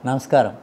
నమస్కారం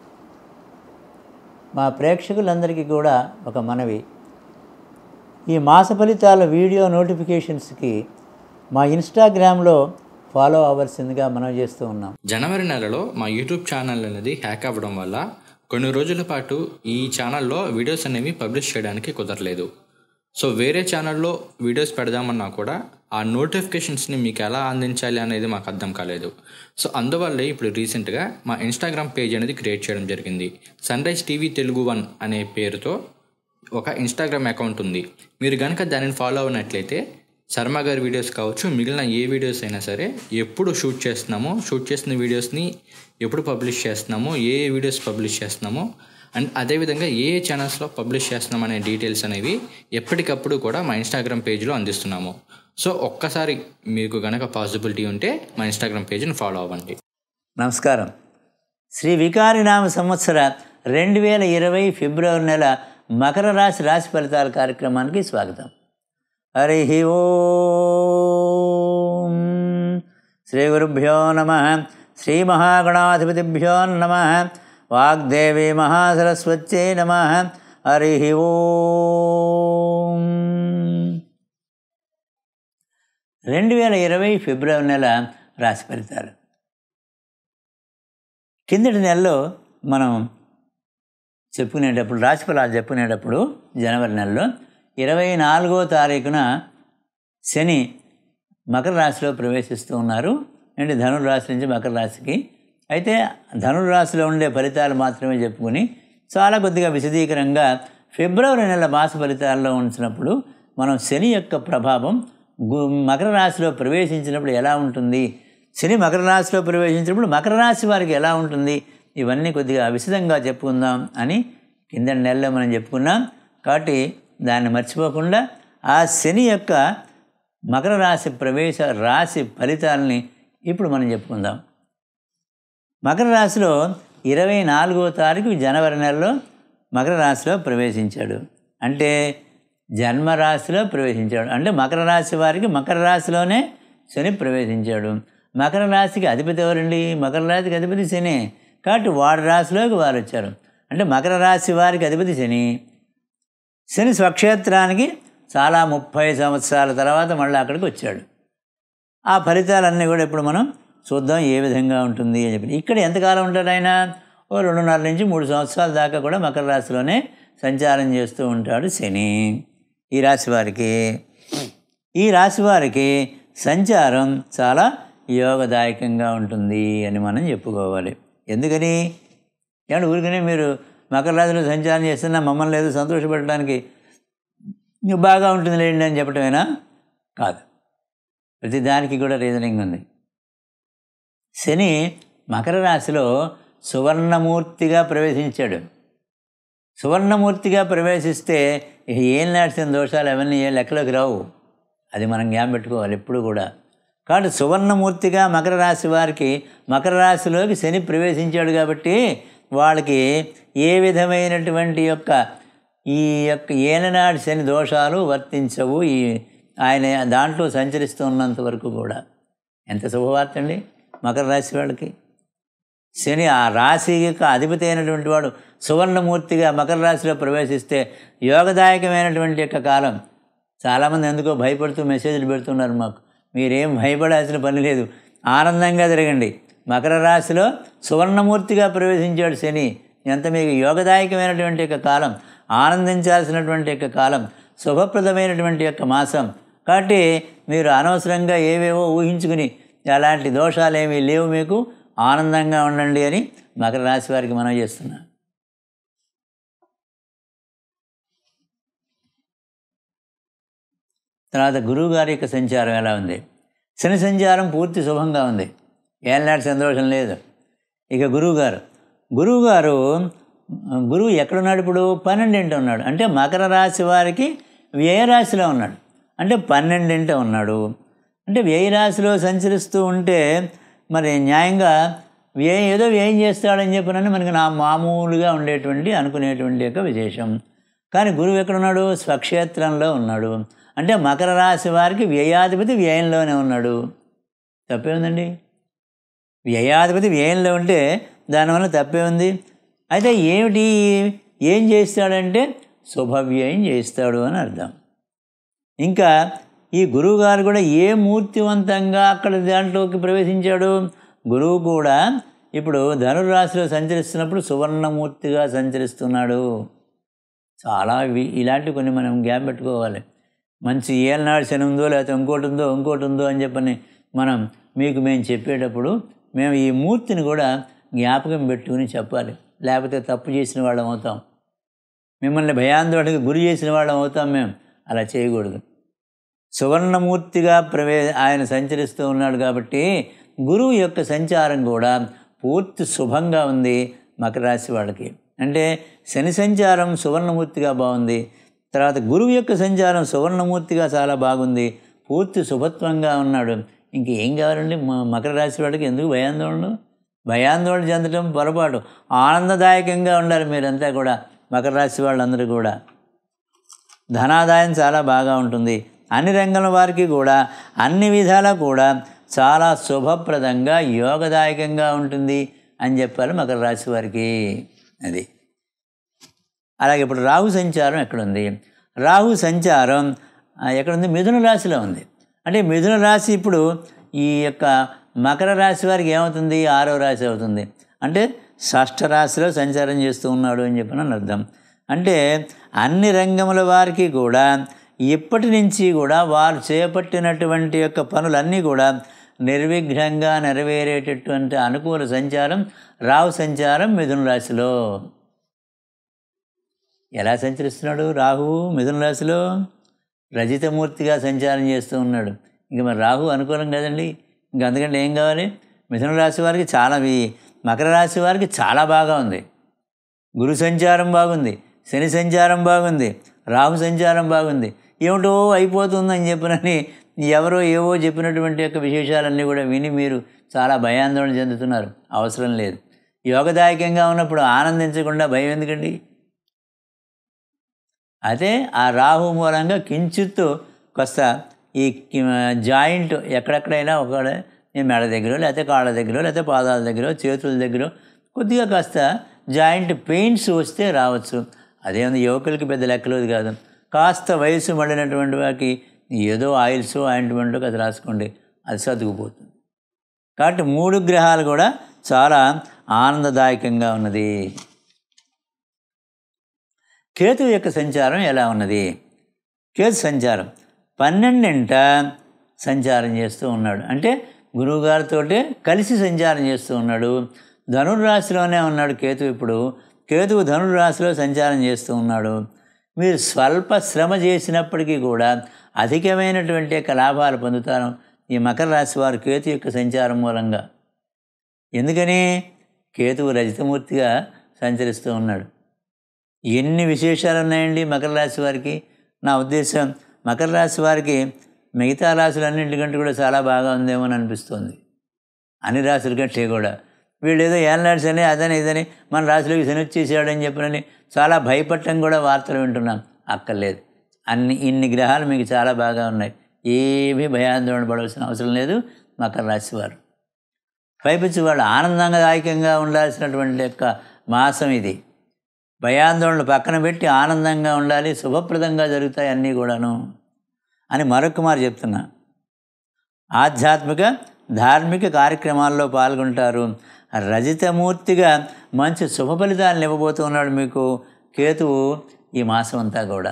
మా ప్రేక్షకులందరికీ కూడా ఒక మనవి ఈ మాస ఫలితాల వీడియో నోటిఫికేషన్స్కి మా ఇన్స్టాగ్రామ్లో ఫాలో అవ్వాల్సిందిగా మనం చేస్తూ ఉన్నాం జనవరి నెలలో మా యూట్యూబ్ ఛానల్ అనేది హ్యాక్ అవ్వడం వల్ల కొన్ని రోజుల పాటు ఈ ఛానల్లో వీడియోస్ అనేవి పబ్లిష్ చేయడానికి కుదరలేదు సో వేరే ఛానల్లో వీడియోస్ పెడదామన్నా కూడా ఆ నోటిఫికేషన్స్ని మీకు ఎలా అందించాలి అనేది మాకు అర్థం కాలేదు సో అందువల్లే ఇప్పుడు రీసెంట్గా మా ఇన్స్టాగ్రామ్ పేజ్ అనేది క్రియేట్ చేయడం జరిగింది Sunrise TV Telugu one అనే పేరుతో ఒక ఇన్స్టాగ్రామ్ అకౌంట్ ఉంది మీరు కనుక దానిని ఫాలో అవునట్లయితే శర్మ గారి వీడియోస్ కావచ్చు మిగిలిన ఏ వీడియోస్ అయినా సరే ఎప్పుడు షూట్ చేస్తున్నామో షూట్ చేసిన వీడియోస్ని ఎప్పుడు పబ్లిష్ చేస్తున్నామో ఏ ఏ వీడియోస్ పబ్లిష్ చేస్తున్నామో అండ్ అదేవిధంగా ఏ ఏ ఛానల్స్లో పబ్లిష్ చేస్తున్నాం అనే డీటెయిల్స్ అనేవి ఎప్పటికప్పుడు కూడా మా ఇన్స్టాగ్రామ్ పేజ్లో అందిస్తున్నాము సో ఒక్కసారి మీకు కనుక పాసిబిలిటీ ఉంటే మా ఇన్స్టాగ్రామ్ పేజ్ని ఫాలో అవ్వండి నమస్కారం శ్రీ వికారినామ సంవత్సర రెండు వేల ఇరవై ఫిబ్రవరి నెల మకర రాశి రాశి ఫలితాల కార్యక్రమానికి స్వాగతం హరి ఓం శ్రీ గురుభ్యో నమ శ్రీ మహాగణాధిపతిభ్యో నమ వాగ్దేవి మహాసరస్వత్యై నమ హరి ఓం రెండు వేల ఇరవై ఫిబ్రవరి నెల రాశి ఫలితాలు కిందటి నెలలో మనం చెప్పుకునేటప్పుడు రాశి ఫలాలు చెప్పుకునేటప్పుడు జనవరి నెలలో ఇరవై నాలుగో తారీఖున శని మకర రాశిలో ప్రవేశిస్తూ ఉన్నారు అంటే ధనుర్రాశి నుంచి మకర రాశికి అయితే ధనుర్రాశిలో ఉండే ఫలితాలు మాత్రమే చెప్పుకుని చాలా కొద్దిగా విశదీకరంగా ఫిబ్రవరి నెల మాస ఫలితాల్లో ఉంచినప్పుడు మనం శని యొక్క ప్రభావం గు మకర రాశిలో ప్రవేశించినప్పుడు ఎలా ఉంటుంది శని మకర రాశిలో ప్రవేశించినప్పుడు మకర రాశి వారికి ఎలా ఉంటుంది ఇవన్నీ కొద్దిగా విశదంగా చెప్పుకుందాం అని కింద నెలలో మనం చెప్పుకున్నాం కాబట్టి దాన్ని మర్చిపోకుండా ఆ శని యొక్క మకర రాశి ప్రవేశ రాశి ఫలితాలని ఇప్పుడు మనం చెప్పుకుందాం మకర రాశిలో ఇరవై నాలుగో తారీఖు జనవరి నెలలో మకర రాశిలో ప్రవేశించాడు అంటే జన్మరాశిలో ప్రవేశించాడు అంటే మకర రాశి వారికి మకర రాశిలోనే శని ప్రవేశించాడు మకర రాశికి అధిపతి ఎవరండి మకర రాశికి అధిపతి శని కాబట్టి వాడి రాశిలోకి వారు వచ్చారు అంటే మకర రాశి వారికి అధిపతి శని శని స్వక్షేత్రానికి చాలా ముప్పై సంవత్సరాల తర్వాత మళ్ళీ అక్కడికి వచ్చాడు ఆ ఫలితాలన్నీ కూడా ఇప్పుడు మనం చూద్దాం ఏ విధంగా ఉంటుంది అని చెప్పి ఇక్కడ ఎంతకాలం ఉంటాడు ఆయన ఓ రెండున్నర నుంచి మూడు సంవత్సరాల దాకా కూడా మకర రాశిలోనే సంచారం చేస్తూ ఉంటాడు శని ఈ రాశి వారికి ఈ రాశి వారికి సంచారం చాలా యోగదాయకంగా ఉంటుంది అని మనం చెప్పుకోవాలి ఎందుకని ఏమంటే ఊరికనే మీరు మకర రాశిలో సంచారం చేస్తున్నా మమ్మల్ని లేదు సంతోషపెట్టడానికి మీకు బాగా ఉంటుంది లేండి అని చెప్పటమేనా కాదు ప్రతి దానికి కూడా రీజనింగ్ ఉంది శని మకర రాశిలో సువర్ణమూర్తిగా ప్రవేశించాడు సువర్ణమూర్తిగా ప్రవేశిస్తే ఇక ఏం నాటిన దోషాలు అవన్నీ ఏ లెక్కలోకి రావు అది మనం జ్ఞాపం పెట్టుకోవాలి ఎప్పుడు కూడా కాబట్టి సువర్ణమూర్తిగా మకర రాశి వారికి మకర రాశిలోకి శని ప్రవేశించాడు కాబట్టి వాళ్ళకి ఏ విధమైనటువంటి యొక్క ఈ యొక్క ఏలనాటి శని దోషాలు వర్తించవు ఈ ఆయన దాంట్లో సంచరిస్తున్నంత వరకు కూడా ఎంత శుభవార్త అండి మకర రాశి వాళ్ళకి శని ఆ రాశి యొక్క అధిపతి అయినటువంటి వాడు సువర్ణమూర్తిగా మకర రాశిలో ప్రవేశిస్తే యోగదాయకమైనటువంటి యొక్క కాలం చాలామంది ఎందుకో భయపడుతూ మెసేజ్లు పెడుతున్నారు మాకు మీరేం భయపడాల్సిన పని లేదు ఆనందంగా తిరగండి మకర రాశిలో సువర్ణమూర్తిగా ప్రవేశించాడు శని ఎంత మీకు యోగదాయకమైనటువంటి యొక్క కాలం ఆనందించాల్సినటువంటి యొక్క కాలం శుభప్రదమైనటువంటి యొక్క మాసం కాబట్టి మీరు అనవసరంగా ఏవేవో ఊహించుకుని అలాంటి దోషాలు ఏమీ లేవు మీకు ఆనందంగా ఉండండి అని మకర రాశి వారికి మనం చేస్తున్నాం తర్వాత గురువు గారి యొక్క సంచారం ఎలా ఉంది శని సంచారం పూర్తి శుభంగా ఉంది ఏనాటి సంతోషం లేదు ఇక గురువుగారు గురువుగారు గురువు ఎక్కడున్నాడు ఇప్పుడు పన్నెండింట ఉన్నాడు అంటే మకర రాశి వారికి వ్యయ రాశిలో ఉన్నాడు అంటే పన్నెండింట ఉన్నాడు అంటే వ్యయ రాశిలో సంచరిస్తూ ఉంటే మరి న్యాయంగా వ్యయం ఏదో వ్యయం చేస్తాడని చెప్పినని మనకి నా మామూలుగా ఉండేటువంటి అనుకునేటువంటి యొక్క విశేషం కానీ గురువు ఎక్కడున్నాడు స్వక్షేత్రంలో ఉన్నాడు అంటే మకర రాశి వారికి వ్యయాధిపతి వ్యయంలోనే ఉన్నాడు తప్పేముందండి వ్యయాధిపతి వ్యయంలో ఉంటే దానివల్ల తప్పే ఉంది అయితే ఏమిటి ఏం చేస్తాడంటే శుభవ్యయం చేస్తాడు అని అర్థం ఇంకా ఈ గురువుగారు కూడా ఏ మూర్తివంతంగా అక్కడ దాంట్లోకి ప్రవేశించాడు గురువు కూడా ఇప్పుడు ధనురాశిలో సంచరిస్తున్నప్పుడు సువర్ణమూర్తిగా సంచరిస్తున్నాడు చాలా వి- ఇలాంటి కొన్ని మనం గ్యాప్ పెట్టుకోవాలి మంచి ఏలనాడు శని ఉందో లేకపోతే ఇంకోటి ఉందో ఇంకోటి ఉందో అని చెప్పని మనం మీకు మేము చెప్పేటప్పుడు మేము ఈ మూర్తిని కూడా జ్ఞాపకం పెట్టుకుని చెప్పాలి లేకపోతే తప్పు చేసిన వాళ్ళం అవుతాం మిమ్మల్ని భయాందోళనకి గురి చేసిన వాళ్ళం అవుతాం మేము అలా చేయకూడదు సువర్ణమూర్తిగా ప్రవే ఆయన సంచరిస్తూ ఉన్నాడు కాబట్టి గురువు యొక్క సంచారం కూడా పూర్తి శుభంగా ఉంది మకర రాశి వాళ్ళకి అంటే శని సంచారం సువర్ణమూర్తిగా బాగుంది తర్వాత గురువు యొక్క సంచారం సువర్ణమూర్తిగా చాలా బాగుంది పూర్తి శుభత్వంగా ఉన్నాడు ఇంక ఏం కావాలండి మ- మకర రాశి వాళ్ళకి ఎందుకు భయాందోళన భయాందోళన చెందడం పొరపాటు ఆనందదాయకంగా ఉండాలి మీరంతా కూడా మకర రాశి వాళ్ళందరూ కూడా ధనాదాయం చాలా బాగా ఉంటుంది అన్ని రంగాల వారికి కూడా అన్ని విధాలా కూడా చాలా శుభప్రదంగా యోగదాయకంగా ఉంటుంది అని చెప్పాలి మకర రాశి వారికి అది అలాగే ఇప్పుడు రాహు సంచారం ఎక్కడుంది రాహు సంచారం ఆ, ఎక్కడుంది మిథున రాశిలో ఉంది అంటే మిథున రాశి ఇప్పుడు ఈ యొక్క మకర రాశి వారికి ఏమవుతుంది ఆరో రాశి అవుతుంది అంటే షష్ఠ రాశిలో సంచారం చేస్తూ ఉన్నాడు అని చెప్పిన అర్థం అంటే అన్ని రంగముల వారికి కూడా ఇప్పటి నుంచి కూడా వారు చేపట్టినటువంటి యొక్క పనులన్నీ కూడా నిర్విఘ్నంగా నెరవేరేటటువంటి అనుకూల సంచారం రాహు సంచారం మిథున రాశిలో ఎలా సంచరిస్తున్నాడు రాహువు మిథున రాశిలో రజితమూర్తిగా సంచారం చేస్తూ ఉన్నాడు ఇంక మరి రాహు అనుకూలం కదండి ఇంక అందుకంటే ఏం కావాలి మిథున రాశి వారికి చాలా వి- మకర రాశి వారికి చాలా బాగా ఉంది గురు సంచారం బాగుంది శని సంచారం బాగుంది రాహు సంచారం బాగుంది ఏమిటో అయిపోతుందని చెప్పినని ఎవరో ఏవో చెప్పినటువంటి యొక్క విశేషాలన్నీ కూడా విని మీరు చాలా భయాందోళన చెందుతున్నారు అవసరం లేదు యోగదాయకంగా ఉన్నప్పుడు ఆనందించకుండా భయం ఎందుకండి అదే ఆ రాహు మూలంగా కించిత్తు కాస్త ఈ కి- జాయింట్ ఎక్కడెక్కడైనా ఒక ఈ మెడ దగ్గర లేకపోతే కాళ్ళ దగ్గర లేకపోతే పాదాల దగ్గర చేతుల దగ్గర కొద్దిగా కాస్త జాయింట్ పెయిన్స్ వస్తే రావచ్చు అదేముంది యువకులకి పెద్ద లెక్కలేదు కాదు కాస్త వయసు మళ్ళినటువంటి వారికి ఏదో ఆయిల్స్ ఆయింట్మెంట్ అది రాసుకోండి అది సర్దుకుపోతుంది కాబట్టి మూడు గ్రహాలు కూడా చాలా ఆనందదాయకంగా ఉన్నది కేతు యొక్క సంచారం ఎలా ఉన్నది కేతు సంచారం పన్నెండింట సంచారం చేస్తూ ఉన్నాడు అంటే గురువుగారితో కలిసి సంచారం చేస్తూ ఉన్నాడు ధనుర్రాశిలోనే ఉన్నాడు కేతు ఇప్పుడు కేతువు ధనుర్రాశిలో సంచారం చేస్తూ ఉన్నాడు మీరు స్వల్ప శ్రమ చేసినప్పటికీ కూడా అధికమైనటువంటి యొక్క లాభాలు పొందుతారు ఈ మకర రాశి వారు కేతు యొక్క సంచారం మూలంగా ఎందుకని కేతువు రజితమూర్తిగా సంచరిస్తూ ఉన్నాడు ఎన్ని విశేషాలు ఉన్నాయండి మకర రాశి వారికి నా ఉద్దేశం మకర రాశి వారికి మిగతా రాశులన్నింటికంటే కూడా చాలా బాగా ఉందేమో అని అనిపిస్తుంది అన్ని రాశుల కంటే కూడా వీళ్ళు ఏదో ఏళ్ళనాడు శని అదని ఇదని మన రాశిలోకి శని వచ్చేసాడని చెప్పినని చాలా భయపడటం కూడా వార్తలు వింటున్నాం అక్కర్లేదు అన్ని ఇన్ని గ్రహాలు మీకు చాలా బాగా ఉన్నాయి ఏమీ భయాందోళన పడవలసిన అవసరం లేదు మకర రాశి వారు పైపించి వాళ్ళు ఆనందదాయకంగా ఉండాల్సినటువంటి యొక్క మాసం ఇది భయాందోళనలు పక్కన పెట్టి ఆనందంగా ఉండాలి శుభప్రదంగా జరుగుతాయి అన్నీ కూడాను అని మరొక మారు చెప్తున్నా ఆధ్యాత్మిక ధార్మిక కార్యక్రమాల్లో పాల్గొంటారు రజితమూర్తిగా మంచి శుభ ఫలితాలను ఇవ్వబోతున్నాడు మీకు కేతువు ఈ మాసం అంతా కూడా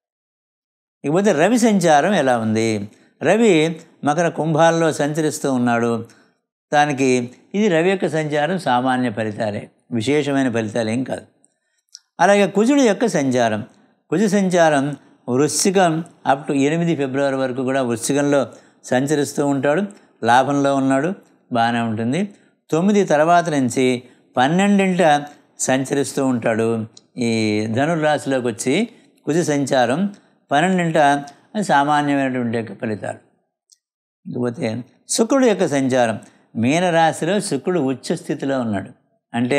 ఇకపోతే రవి సంచారం ఎలా ఉంది రవి మకర కుంభాల్లో సంచరిస్తూ ఉన్నాడు దానికి ఇది రవి యొక్క సంచారం సామాన్య ఫలితాలే విశేషమైన ఫలితాలు ఏం కాదు అలాగే కుజుడు యొక్క సంచారం కుజ సంచారం వృశ్చికం అప్ టు ఎనిమిది ఫిబ్రవరి వరకు కూడా వృశ్చికంలో సంచరిస్తూ ఉంటాడు లాభంలో ఉన్నాడు బాగానే ఉంటుంది తొమ్మిది తర్వాత నుంచి పన్నెండింట సంచరిస్తూ ఉంటాడు ఈ ధనుర్రాశిలోకి వచ్చి కుజ సంచారం పన్నెండింట సామాన్యమైనటువంటి యొక్క ఫలితాలు ఇకపోతే శుక్రుడు యొక్క సంచారం మీనరాశిలో శుక్రుడు ఉచ్చ స్థితిలో ఉన్నాడు అంటే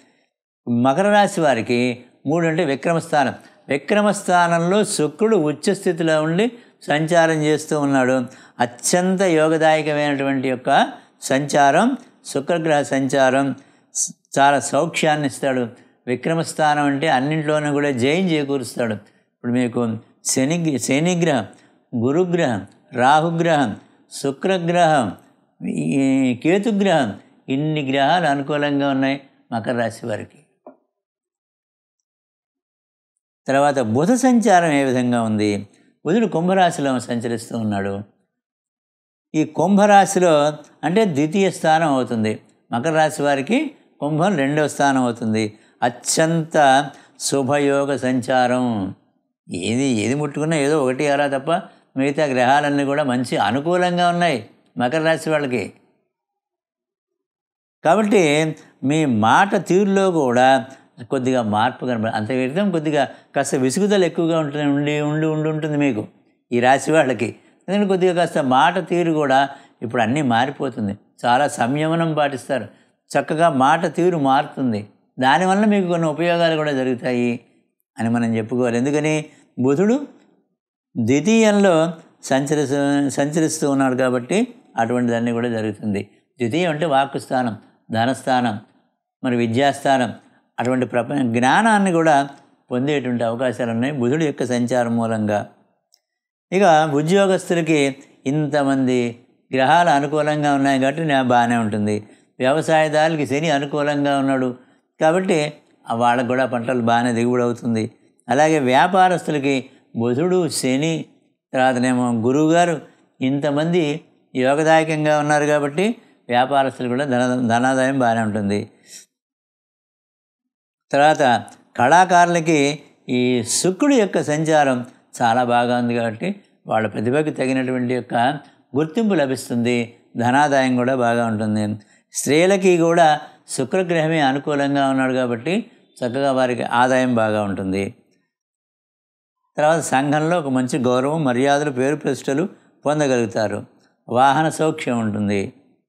మకర రాశి వారికి మూడు అంటే విక్రమస్థానం విక్రమస్థానంలో శుక్రుడు ఉచ్చ స్థితిలో ఉండి సంచారం చేస్తూ ఉన్నాడు అత్యంత యోగదాయకమైనటువంటి యొక్క సంచారం శుక్రగ్రహ సంచారం చాలా సౌఖ్యాన్ని ఇస్తాడు విక్రమస్థానం అంటే అన్నింట్లోనూ కూడా జయం చేకూరుస్తాడు ఇప్పుడు మీకు శని శనిగ్రహం గురుగ్రహం రాహుగ్రహం శుక్రగ్రహం ఈ కేతుగ్రహం ఇన్ని గ్రహాలు అనుకూలంగా ఉన్నాయి మకర రాశి వారికి తర్వాత బుధ సంచారం ఏ విధంగా ఉంది బుధుడు కుంభరాశిలో సంచరిస్తూ ఉన్నాడు ఈ కుంభరాశిలో అంటే ద్వితీయ స్థానం అవుతుంది మకర రాశి వారికి కుంభం రెండవ స్థానం అవుతుంది అత్యంత శుభయోగ సంచారం ఏది ఏది ముట్టుకున్నా ఏదో ఒకటి అరా తప్ప మిగతా గ్రహాలన్నీ కూడా మంచి అనుకూలంగా ఉన్నాయి మకర రాశి వాళ్ళకి కాబట్టి మీ మాట తీరులో కూడా కొద్దిగా మార్పు కనబడ అంత క్రితం కొద్దిగా కాస్త విసుగుదల ఎక్కువగా ఉంటుంది ఉండి ఉండి ఉండి ఉంటుంది మీకు ఈ రాశి వాళ్ళకి ఎందుకంటే కొద్దిగా కాస్త మాట తీరు కూడా ఇప్పుడు అన్నీ మారిపోతుంది చాలా సంయమనం పాటిస్తారు చక్కగా మాట తీరు మారుతుంది దానివల్ల మీకు కొన్ని ఉపయోగాలు కూడా జరుగుతాయి అని మనం చెప్పుకోవాలి ఎందుకని బుధుడు ద్వితీయంలో సంచరి సంచరిస్తూ ఉన్నాడు కాబట్టి అటువంటి దాన్ని కూడా జరుగుతుంది ద్వితీయం అంటే వాక్కు స్థానం ధనస్థానం మరి విద్యాస్థానం అటువంటి ప్రపంచ జ్ఞానాన్ని కూడా పొందేటువంటి అవకాశాలు ఉన్నాయి బుధుడు యొక్క సంచారం మూలంగా ఇక ఉద్యోగస్తులకి ఇంతమంది గ్రహాలు అనుకూలంగా ఉన్నాయి కాబట్టి నా బాగానే ఉంటుంది వ్యవసాయదారులకి శని అనుకూలంగా ఉన్నాడు కాబట్టి వాళ్ళకు కూడా పంటలు బాగానే దిగుబడి అవుతుంది అలాగే వ్యాపారస్తులకి బుధుడు శని తర్వాతనేమో గురువుగారు ఇంతమంది యోగదాయకంగా ఉన్నారు కాబట్టి వ్యాపారస్తులు కూడా ధన ధనాదాయం బాగానే ఉంటుంది తర్వాత కళాకారులకి ఈ శుక్రుడు యొక్క సంచారం చాలా బాగా ఉంది కాబట్టి వాళ్ళ ప్రతిభకి తగినటువంటి యొక్క గుర్తింపు లభిస్తుంది ధనాదాయం కూడా బాగా ఉంటుంది స్త్రీలకి కూడా శుక్రగ్రహమే అనుకూలంగా ఉన్నాడు కాబట్టి చక్కగా వారికి ఆదాయం బాగా ఉంటుంది తర్వాత సంఘంలో ఒక మంచి గౌరవం మర్యాదలు పేరు ప్రతిష్టలు పొందగలుగుతారు వాహన సౌఖ్యం ఉంటుంది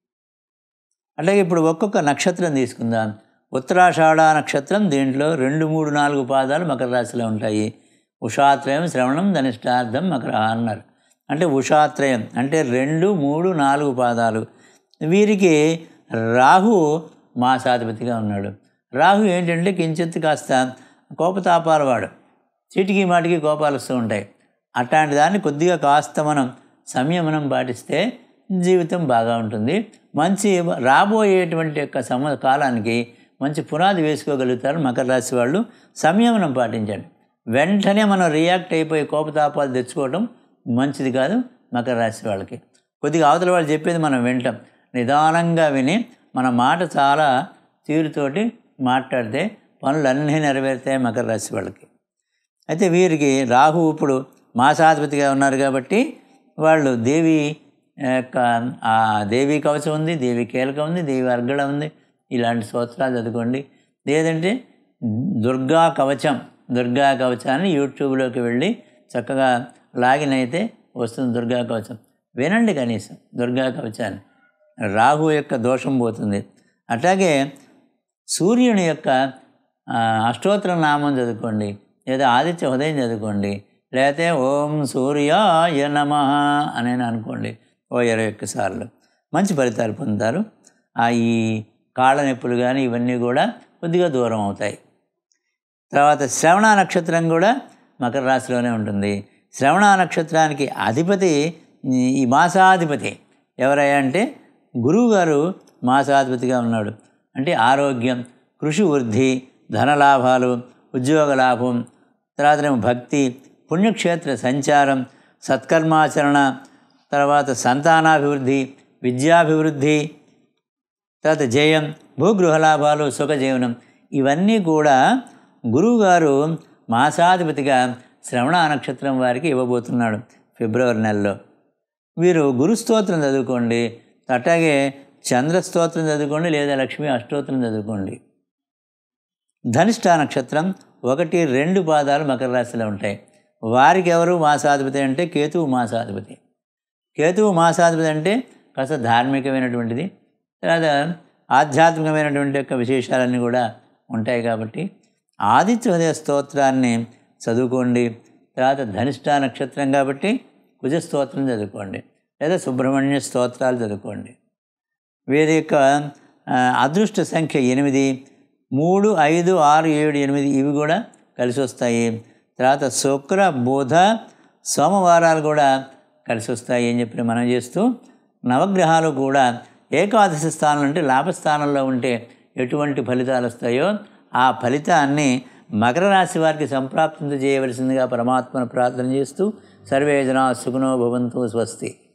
అలాగే ఇప్పుడు ఒక్కొక్క నక్షత్రం తీసుకుందాం ఉత్తరాషాఢ నక్షత్రం దీంట్లో రెండు మూడు నాలుగు పాదాలు మకర రాశిలో ఉంటాయి ఉషాత్రయం శ్రవణం ధనిష్టార్థం మకర అన్నారు అంటే ఉషాత్రయం అంటే రెండు మూడు నాలుగు పాదాలు వీరికి రాహు మాసాధిపతిగా ఉన్నాడు రాహు ఏంటంటే కించెత్తు కాస్త కోపతాపాల వాడు చీటికి మాటికి కోపాలు వస్తూ ఉంటాయి అట్లాంటి దాన్ని కొద్దిగా కాస్త మనం సంయమనం పాటిస్తే జీవితం బాగా ఉంటుంది మంచి రాబోయేటువంటి యొక్క సమ కాలానికి మంచి పునాది వేసుకోగలుగుతారు మకర రాశి వాళ్ళు సంయమనం పాటించండి వెంటనే మనం రియాక్ట్ అయిపోయి కోపతాపాలు తెచ్చుకోవడం మంచిది కాదు మకర రాశి వాళ్ళకి కొద్దిగా అవతల వాళ్ళు చెప్పేది మనం వింటాం నిదానంగా విని మన మాట చాలా తీరుతోటి మాట్లాడితే పనులన్నీ నెరవేరుతాయి మకర రాశి వాళ్ళకి అయితే వీరికి రాహు ఇప్పుడు మాసాధిపతిగా ఉన్నారు కాబట్టి వాళ్ళు దేవి యొక్క ఆ దేవి కవచం ఉంది దేవి కీలకం ఉంది దేవి అర్గళ ఉంది ఇలాంటి స్తోత్రాలు చదువుకోండి లేదంటే దుర్గా కవచం దుర్గా కవచాన్ని యూట్యూబ్లోకి వెళ్ళి చక్కగా లాగిన్ అయితే వస్తుంది దుర్గా కవచం వినండి కనీసం దుర్గా కవచాన్ని రాహు యొక్క దోషం పోతుంది అట్లాగే సూర్యుని యొక్క అష్టోత్తర నామం చదువుకోండి లేదా ఆదిత్య హృదయం చదువుకోండి లేకపోతే ఓం సూర్యాయ నమ అని అనుకోండి ఓ ఇరవై ఒక్క సార్లు మంచి ఫలితాలు పొందుతారు ఆ ఈ కాళ్ళ నొప్పులు కానీ ఇవన్నీ కూడా కొద్దిగా దూరం అవుతాయి తర్వాత శ్రవణ నక్షత్రం కూడా మకర రాశిలోనే ఉంటుంది శ్రవణ నక్షత్రానికి అధిపతి ఈ మాసాధిపతి ఎవరయ్యా అంటే గురువుగారు మాసాధిపతిగా ఉన్నాడు అంటే ఆరోగ్యం కృషి వృద్ధి ధనలాభాలు ఉద్యోగ లాభం తర్వాతనేమో భక్తి పుణ్యక్షేత్ర సంచారం సత్కర్మాచరణ తర్వాత సంతానాభివృద్ధి విద్యాభివృద్ధి తర్వాత జయం భూగృహ లాభాలు సుఖజీవనం ఇవన్నీ కూడా గురువుగారు మాసాధిపతిగా శ్రవణ నక్షత్రం వారికి ఇవ్వబోతున్నాడు ఫిబ్రవరి నెలలో వీరు గురు స్తోత్రం చదువుకోండి అట్లాగే చంద్ర స్తోత్రం చదువుకోండి లేదా లక్ష్మీ అష్టోత్రం చదువుకోండి ధనిష్ట నక్షత్రం ఒకటి రెండు పాదాలు మకర రాశిలో ఉంటాయి వారికి ఎవరు మాసాధిపతి అంటే కేతువు మాసాధిపతి కేతువు మాసాధిపతి అంటే కాస్త ధార్మికమైనటువంటిది తర్వాత ఆధ్యాత్మికమైనటువంటి యొక్క విశేషాలన్నీ కూడా ఉంటాయి కాబట్టి ఆదిత్య హృదయ స్తోత్రాన్ని చదువుకోండి తర్వాత ధనిష్ట నక్షత్రం కాబట్టి కుజ స్తోత్రం చదువుకోండి లేదా సుబ్రహ్మణ్య స్తోత్రాలు చదువుకోండి వీరి యొక్క అదృష్ట సంఖ్య ఎనిమిది మూడు ఐదు ఆరు ఏడు ఎనిమిది ఇవి కూడా కలిసి వస్తాయి తర్వాత శుక్ర బుధ సోమవారాలు కూడా కలిసి వస్తాయి అని చెప్పి మనం చేస్తూ నవగ్రహాలు కూడా ఏకాదశి స్థానం అంటే లాభస్థానంలో ఉంటే ఎటువంటి ఫలితాలు వస్తాయో ఆ ఫలితాన్ని మకర రాశి వారికి సంప్రాప్తించ చేయవలసిందిగా పరమాత్మను ప్రార్థన చేస్తూ సర్వే జనా సుఖనో భవంతు స్వస్తి